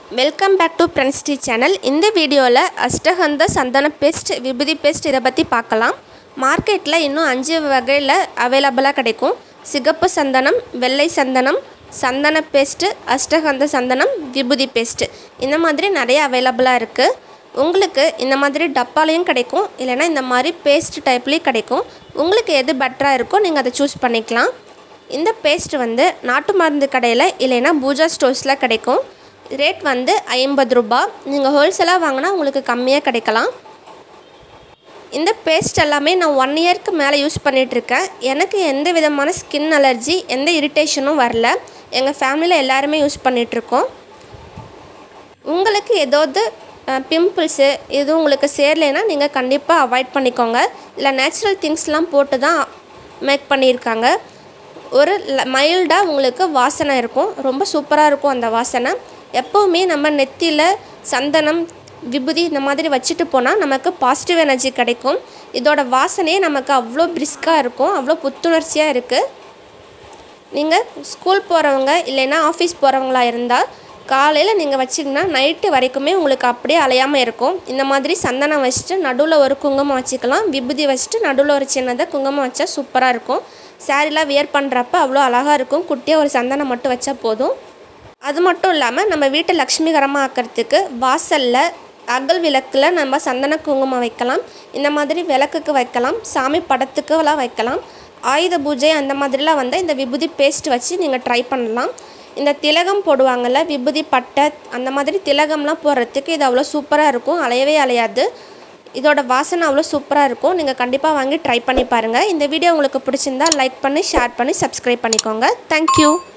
welcome back to பிரன்ஸ்டி channel இந்த வீடியோவில் அஷ்டகந்த சந்தன பேஸ்ட் விபூதி பேஸ்ட் இதை பற்றி பார்க்கலாம் மார்க்கெட்டில் இன்னும் அஞ்சு வகையில் அவைலபிளாக கிடைக்கும் சிகப்பு சந்தனம் வெள்ளை சந்தனம் சந்தன பேஸ்ட்டு அஷ்டகந்த சந்தனம் விபூதி பேஸ்ட்டு இந்த மாதிரி நிறைய அவைலபிளாக இருக்குது உங்களுக்கு இந்த மாதிரி டப்பாலையும் கிடைக்கும் இல்லைன்னா இந்த மாதிரி பேஸ்ட் டைப்லேயும் கிடைக்கும் உங்களுக்கு எது பெட்டராக இருக்கோ நீங்கள் அதை சூஸ் பண்ணிக்கலாம் இந்த பேஸ்ட் வந்து நாட்டு மருந்து கடையில் இல்லைன்னா பூஜா ஸ்டோர்ஸில் கிடைக்கும் ரேட் வந்து ஐம்பது ரூபா நீங்கள் ஹோல்சேலாக வாங்கினா உங்களுக்கு கம்மியாக கிடைக்கலாம் இந்த பேஸ்ட் எல்லாமே நான் ஒன் இயர்க்கு மேலே யூஸ் பண்ணிகிட்ருக்கேன் எனக்கு எந்த விதமான ஸ்கின் அலர்ஜி எந்த இரிட்டேஷனும் வரல எங்கள் ஃபேமிலியில் எல்லாருமே யூஸ் பண்ணிகிட்ருக்கோம் உங்களுக்கு ஏதாவது பிம்பிள்ஸு எதுவும் உங்களுக்கு சேரலைன்னா நீங்கள் கண்டிப்பாக அவாய்ட் பண்ணிக்கோங்க இல்லை நேச்சுரல் திங்ஸ்லாம் போட்டு தான் மேக் பண்ணியிருக்காங்க ஒரு மைல்டாக உங்களுக்கு வாசனை இருக்கும் ரொம்ப சூப்பராக இருக்கும் அந்த வாசனை எப்போவுமே நம்ம நெத்தியில் சந்தனம் விபூதி இந்த மாதிரி வச்சுட்டு போனால் நமக்கு பாசிட்டிவ் எனர்ஜி கிடைக்கும் இதோட வாசனையே நமக்கு அவ்வளோ பிரிஸ்காக இருக்கும் அவ்வளோ புத்துணர்ச்சியாக இருக்குது நீங்கள் ஸ்கூல் போகிறவங்க இல்லைன்னா ஆஃபீஸ் போகிறவங்களா இருந்தால் காலையில் நீங்கள் வச்சிங்கன்னா நைட்டு வரைக்குமே உங்களுக்கு அப்படியே அலையாமல் இருக்கும் இந்த மாதிரி சந்தனம் வச்சுட்டு நடுவில் ஒரு குங்குமம் வச்சுக்கலாம் விபூதி வச்சுட்டு நடுவில் ஒரு சின்னதாக குங்குமம் வச்சா சூப்பராக இருக்கும் சாரீலாம் வியர் பண்ணுறப்ப அவ்வளோ அழகாக இருக்கும் குட்டியாக ஒரு சந்தனம் மட்டும் வச்சா போதும் அது மட்டும் இல்லாமல் நம்ம வீட்டை லக்ஷ்மிகரமாக ஆக்கிறதுக்கு வாசலில் அகல் விளக்கில் நம்ம சந்தன குங்குமம் வைக்கலாம் இந்த மாதிரி விளக்குக்கு வைக்கலாம் சாமி படத்துக்குலாம் வைக்கலாம் ஆயுத பூஜை அந்த மாதிரிலாம் வந்து இந்த விபூதி பேஸ்ட் வச்சு நீங்கள் ட்ரை பண்ணலாம் இந்த திலகம் போடுவாங்கள்ல விபூதி பட்டை அந்த மாதிரி திலகம்லாம் போடுறதுக்கு இது அவ்வளோ சூப்பராக இருக்கும் அலையவே அலையாது இதோட வாசனை அவ்வளோ சூப்பராக இருக்கும் நீங்கள் கண்டிப்பாக வாங்கி ட்ரை பண்ணி பாருங்கள் இந்த வீடியோ உங்களுக்கு பிடிச்சிருந்தா லைக் பண்ணி ஷேர் பண்ணி சப்ஸ்கிரைப் பண்ணிக்கோங்க தேங்க்யூ